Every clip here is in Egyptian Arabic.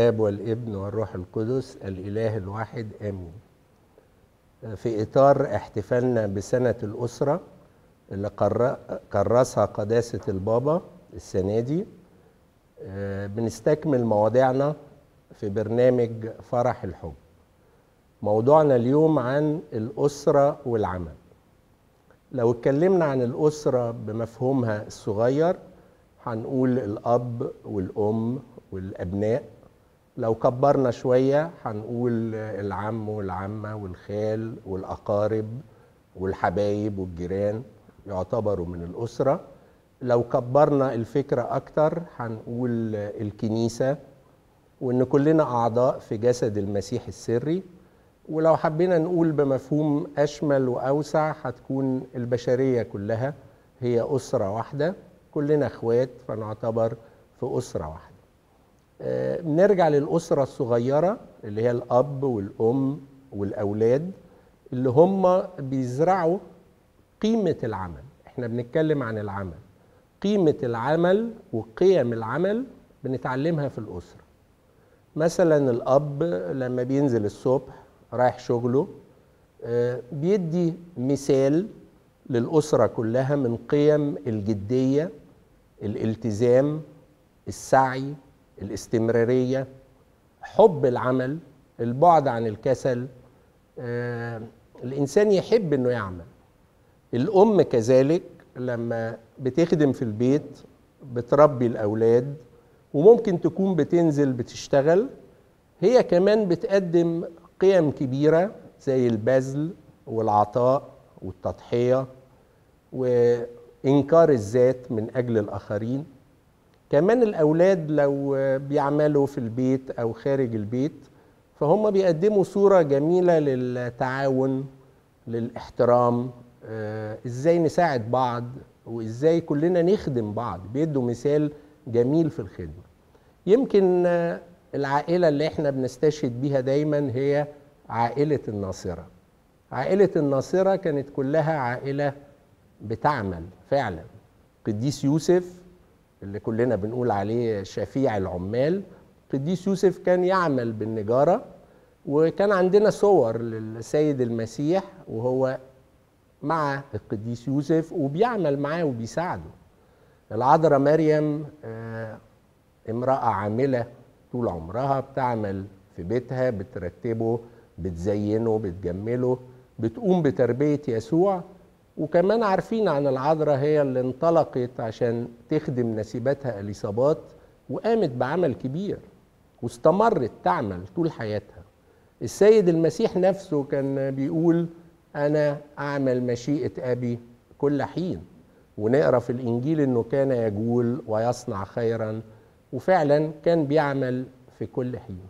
الاب والابن والروح القدس الاله الواحد امين في اطار احتفالنا بسنه الاسره اللي قر- كرسها قداسه البابا السنه دي آه، بنستكمل مواضيعنا في برنامج فرح الحب موضوعنا اليوم عن الاسره والعمل لو اتكلمنا عن الاسره بمفهومها الصغير هنقول الاب والام والابناء لو كبرنا شويه هنقول العم والعمه والخال والاقارب والحبايب والجيران يعتبروا من الاسره لو كبرنا الفكره اكتر هنقول الكنيسه وان كلنا اعضاء في جسد المسيح السري ولو حبينا نقول بمفهوم اشمل واوسع هتكون البشريه كلها هي اسره واحده كلنا اخوات فنعتبر في اسره واحده آه، بنرجع للاسره الصغيره اللي هي الاب والام والاولاد اللي هم بيزرعوا قيمه العمل احنا بنتكلم عن العمل قيمه العمل وقيم العمل بنتعلمها في الاسره مثلا الاب لما بينزل الصبح رايح شغله آه، بيدي مثال للاسره كلها من قيم الجديه الالتزام السعي الاستمراريه حب العمل البعد عن الكسل آه، الانسان يحب انه يعمل الام كذلك لما بتخدم في البيت بتربي الاولاد وممكن تكون بتنزل بتشتغل هي كمان بتقدم قيم كبيره زي البذل والعطاء والتضحيه وانكار الذات من اجل الاخرين كمان الاولاد لو بيعملوا في البيت او خارج البيت فهم بيقدموا صوره جميله للتعاون للاحترام آه، ازاي نساعد بعض وازاي كلنا نخدم بعض بيدوا مثال جميل في الخدمه يمكن آه، العائله اللي احنا بنستشهد بيها دايما هي عائله الناصره عائله الناصره كانت كلها عائله بتعمل فعلا قديس يوسف اللي كلنا بنقول عليه شفيع العمال قديس يوسف كان يعمل بالنجارة وكان عندنا صور للسيد المسيح وهو مع القديس يوسف وبيعمل معاه وبيساعده العذراء مريم آه، امرأة عاملة طول عمرها بتعمل في بيتها بترتبه بتزينه بتجمله بتقوم بتربية يسوع وكمان عارفين عن العذراء هي اللي انطلقت عشان تخدم نسيبتها اليصابات وقامت بعمل كبير واستمرت تعمل طول حياتها السيد المسيح نفسه كان بيقول انا اعمل مشيئه ابي كل حين ونقرا في الانجيل انه كان يجول ويصنع خيرا وفعلا كان بيعمل في كل حين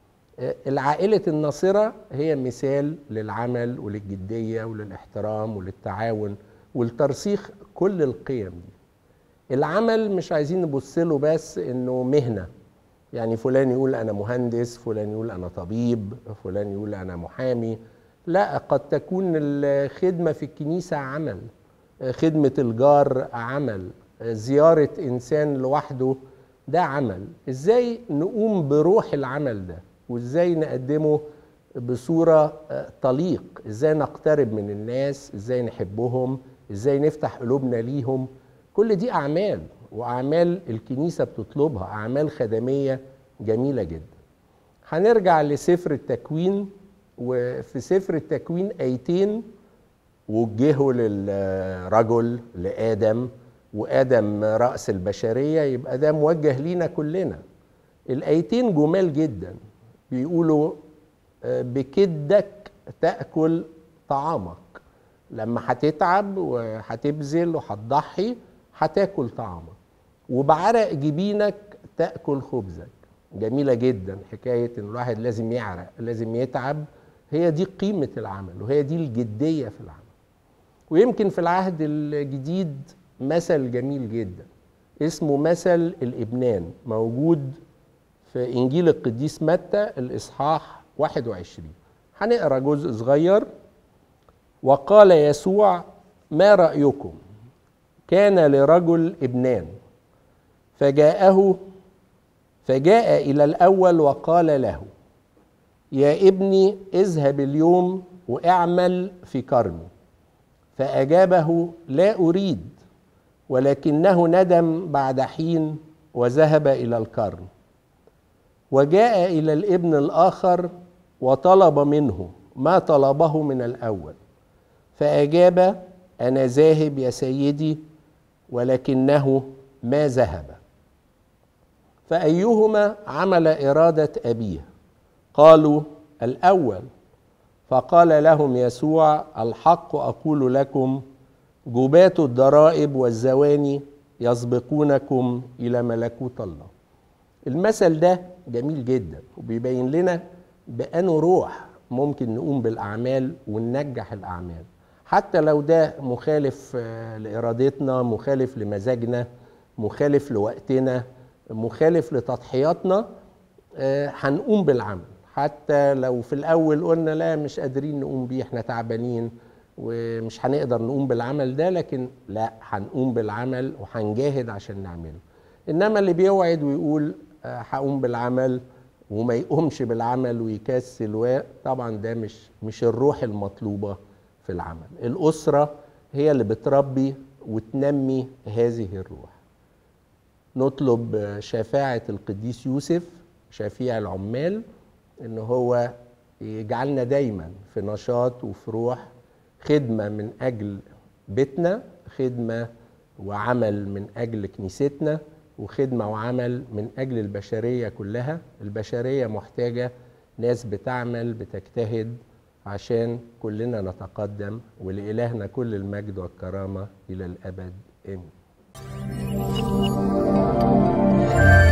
العائلة الناصرة هي مثال للعمل وللجدية وللاحترام وللتعاون ولترسيخ كل القيم دي العمل مش عايزين نبص له بس انه مهنة يعني فلان يقول انا مهندس فلان يقول انا طبيب فلان يقول انا محامي لا قد تكون الخدمة في الكنيسة عمل خدمة الجار عمل زيارة انسان لوحده ده عمل ازاي نقوم بروح العمل ده وازاي نقدمه بصوره آه، تليق ازاي نقترب من الناس ازاي نحبهم ازاي نفتح قلوبنا ليهم كل دي اعمال واعمال الكنيسه بتطلبها اعمال خدميه جميله جدا هنرجع لسفر التكوين وفي سفر التكوين ايتين وجهوا للرجل لادم وادم راس البشريه يبقى ده موجه لينا كلنا الايتين جمال جدا بيقولوا آه، بكدك تاكل طعامك لما هتتعب وهتبذل وهتضحي هتاكل طعامك وبعرق جبينك تاكل خبزك جميله جدا حكايه ان الواحد لازم يعرق لازم يتعب هي دي قيمه العمل وهي دي الجديه في العمل ويمكن في العهد الجديد مثل جميل جدا اسمه مثل الابنان موجود في انجيل القديس متى الاصحاح 21 هنقرا جزء صغير وقال يسوع ما رايكم كان لرجل ابنان فجاءه فجاء الى الاول وقال له يا ابني اذهب اليوم واعمل في كرمي فاجابه لا اريد ولكنه ندم بعد حين وذهب الى الكرم وجاء الى الابن الاخر وطلب منه ما طلبه من الاول فاجاب انا ذاهب يا سيدي ولكنه ما ذهب فايهما عمل اراده ابيه قالوا الاول فقال لهم يسوع الحق اقول لكم جبات الضرائب والزواني يسبقونكم الى ملكوت الله المثل ده جميل جدا وبيبين لنا بأنه روح ممكن نقوم بالأعمال وننجح الأعمال حتى لو ده مخالف لإرادتنا مخالف لمزاجنا مخالف لوقتنا مخالف لتضحياتنا هنقوم بالعمل حتى لو في الأول قلنا لا مش قادرين نقوم بيه احنا تعبانين ومش هنقدر نقوم بالعمل ده لكن لا هنقوم بالعمل وهنجاهد عشان نعمله انما اللي بيوعد ويقول هقوم بالعمل وما يقومش بالعمل ويكسل طبعا ده مش مش الروح المطلوبه في العمل الاسره هي اللي بتربي وتنمي هذه الروح نطلب شفاعه القديس يوسف شفيع العمال ان هو يجعلنا دايما في نشاط وفي روح خدمه من اجل بيتنا خدمه وعمل من اجل كنيستنا وخدمه وعمل من اجل البشريه كلها البشريه محتاجه ناس بتعمل بتجتهد عشان كلنا نتقدم ولالهنا كل المجد والكرامه الى الابد امين